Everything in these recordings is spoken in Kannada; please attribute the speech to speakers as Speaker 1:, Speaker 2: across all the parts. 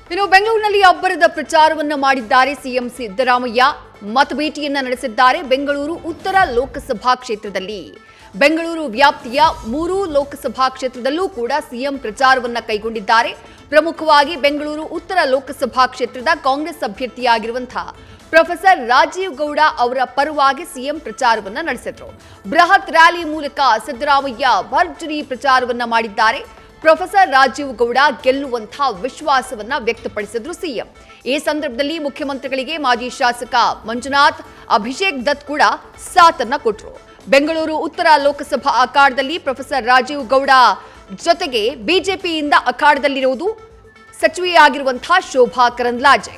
Speaker 1: ಇನ್ನು ಬೆಂಗಳೂರಿನಲ್ಲಿ ಅಬ್ಬರದ ಪ್ರಚಾರವನ್ನ ಮಾಡಿದ್ದಾರೆ ಸಿಎಂ ಸಿದ್ದರಾಮಯ್ಯ ಮತಭೇಟಿಯನ್ನ ನಡೆಸಿದ್ದಾರೆ ಬೆಂಗಳೂರು ಉತ್ತರ ಲೋಕಸಭಾ ಕ್ಷೇತ್ರದಲ್ಲಿ ಬೆಂಗಳೂರು ವ್ಯಾಪ್ತಿಯ ಮೂರೂ ಲೋಕಸಭಾ ಕ್ಷೇತ್ರದಲ್ಲೂ ಕೂಡ ಸಿಎಂ ಪ್ರಚಾರವನ್ನ ಕೈಗೊಂಡಿದ್ದಾರೆ ಪ್ರಮುಖವಾಗಿ ಬೆಂಗಳೂರು ಉತ್ತರ ಲೋಕಸಭಾ ಕ್ಷೇತ್ರದ ಕಾಂಗ್ರೆಸ್ ಅಭ್ಯರ್ಥಿಯಾಗಿರುವಂತಹ ಪ್ರೊಫೆಸರ್ ರಾಜೀವ್ ಗೌಡ ಅವರ ಪರವಾಗಿ ಸಿಎಂ ಪ್ರಚಾರವನ್ನ ನಡೆಸಿದ್ರು ಬೃಹತ್ ರ್ಯಾಲಿ ಮೂಲಕ ಸಿದ್ದರಾಮಯ್ಯ ಭರ್ಜರಿ ಪ್ರಚಾರವನ್ನ ಮಾಡಿದ್ದಾರೆ ಪ್ರೊಫೆಸರ್ ರಾಜೀವ್ ಗೌಡ ಗೆಲ್ಲುವಂತಹ ವಿಶ್ವಾಸವನ್ನ ವ್ಯಕ್ತಪಡಿಸಿದ್ರು ಸಿಎಂ ಈ ಸಂದರ್ಭದಲ್ಲಿ ಮುಖ್ಯಮಂತ್ರಿಗಳಿಗೆ ಮಾಜಿ ಶಾಸಕ ಮಂಜುನಾಥ್ ಅಭಿಷೇಕ್ ದತ್ ಕೂಡ ಸಾಥನ್ನ ಕೊಟ್ರು ಬೆಂಗಳೂರು ಉತ್ತರ ಲೋಕಸಭಾ ಅಖಾಡದಲ್ಲಿ ಪ್ರೊಫೆಸರ್ ರಾಜೀವ್ ಗೌಡ ಜೊತೆಗೆ ಬಿಜೆಪಿಯಿಂದ ಅಖಾಡದಲ್ಲಿರುವುದು ಸಚಿವೆಯಾಗಿರುವಂತಹ ಶೋಭಾ ಕರಂದ್ಲಾಜೆ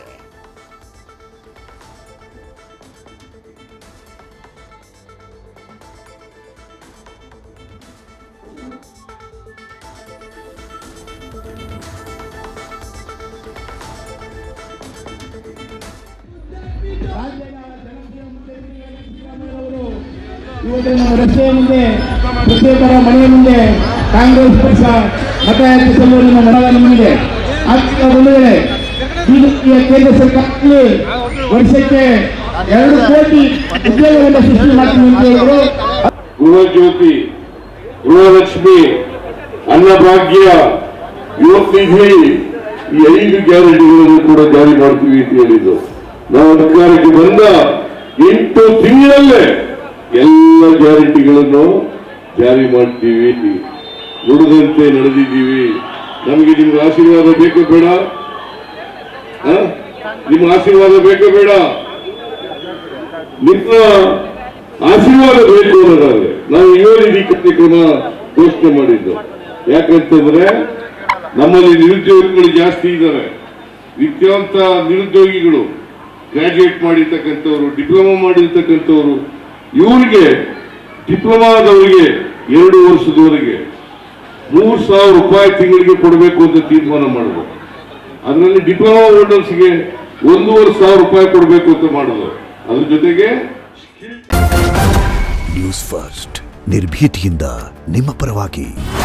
Speaker 2: ಇವತ್ತು ನಮ್ಮ ರಸ್ತೆಯ ಮುಂದೆ ಪ್ರತ್ಯೇಕರ ಮನೆಯ ಮುಂದೆ ಕಾಂಗ್ರೆಸ್ ಪಕ್ಷ ಮತಯಾಚಿಸಲು ನಿಮ್ಮ ಮನವ ನಿಮಗೆ ಆಗ್ತಾ ಬಂದರೆ ಬಿಜೆಪಿಯ ಕೇಂದ್ರ ಸರ್ಕಾರದಲ್ಲಿ ವರ್ಷಕ್ಕೆ ಎರಡು ಕೋಟಿ ಉದ್ಯೋಗವನ್ನು ಸೃಷ್ಟಿ ಮಾಡ್ತೀವಿ ಅಂತ ಹೇಳಿದ್ರು
Speaker 3: ಗೃಹಜ್ಯೋತಿ ಗೃಹಲಕ್ಷ್ಮಿ ಅನ್ನಭಾಗ್ಯ ಯುವನಿಧಿ ಈ ಐದು ಗ್ಯಾರಂಟಿಗಳನ್ನು ಕೂಡ ಜಾರಿ ಮಾಡ್ತೀವಿ ಅಂತ ಹೇಳಿದ್ದು ನಾವು ಅಧಿಕಾರಕ್ಕೆ ಬಂದ ಎಂಟು ತಿಂಗಳಲ್ಲೇ ಎಲ್ಲ ಗ್ಯಾರಂಟಿಗಳನ್ನು ಜಾರಿ ಮಾಡ್ತೀವಿ ನುಡಿದಂತೆ ನಡೆದಿದ್ದೀವಿ ನಮಗೆ ನಿಮ್ಗೆ ಆಶೀರ್ವಾದ ಬೇಕು ಬೇಡ ಹ? ನಿಮ್ಮ ಆಶೀರ್ವಾದ ಬೇಕು ಬೇಡ ನಿಮ್ಮ ಆಶೀರ್ವಾದ ಬೇಕು ಅನ್ನೋದಾದ್ರೆ ನಾವು ಯುವ ನಿಧಿ ಕಾರ್ಯಕ್ರಮ ಘೋಷಣೆ ಮಾಡಿದ್ದು ಯಾಕಂತಂದ್ರೆ ನಮ್ಮಲ್ಲಿ ನಿರುದ್ಯೋಗಿಗಳು ಜಾಸ್ತಿ ಇದ್ದಾರೆ ನಿತ್ಯಾಂತ ನಿರುದ್ಯೋಗಿಗಳು ಗ್ರಾಜುಯೇಟ್ ಮಾಡಿರ್ತಕ್ಕಂಥವ್ರು ಡಿಪ್ಲೊಮಾ ಮಾಡಿರ್ತಕ್ಕಂಥವ್ರು ಇವರಿಗೆ ಡಿಪ್ಲೊಮಾದವರಿಗೆ ಎರಡು ವರ್ಷದವರೆಗೆ ಮೂರು ಸಾವಿರ ರೂಪಾಯಿ ತಿಂಗಳಿಗೆ ಕೊಡಬೇಕು ಅಂತ ತೀರ್ಮಾನ ಮಾಡಿದ್ರು ಅದರಲ್ಲಿ ಡಿಪ್ಲೊಮಾ ಹೋಲ್ಡರ್ಸ್ಗೆ ಒಂದೂವರೆ ಸಾವಿರ ರೂಪಾಯಿ ಕೊಡಬೇಕು ಅಂತ ಮಾಡಿದ್ರು ಅದ್ರ ಜೊತೆಗೆ
Speaker 4: ನ್ಯೂಸ್ ಫಸ್ಟ್ ನಿರ್ಭೀತಿಯಿಂದ ನಿಮ್ಮ ಪರವಾಗಿ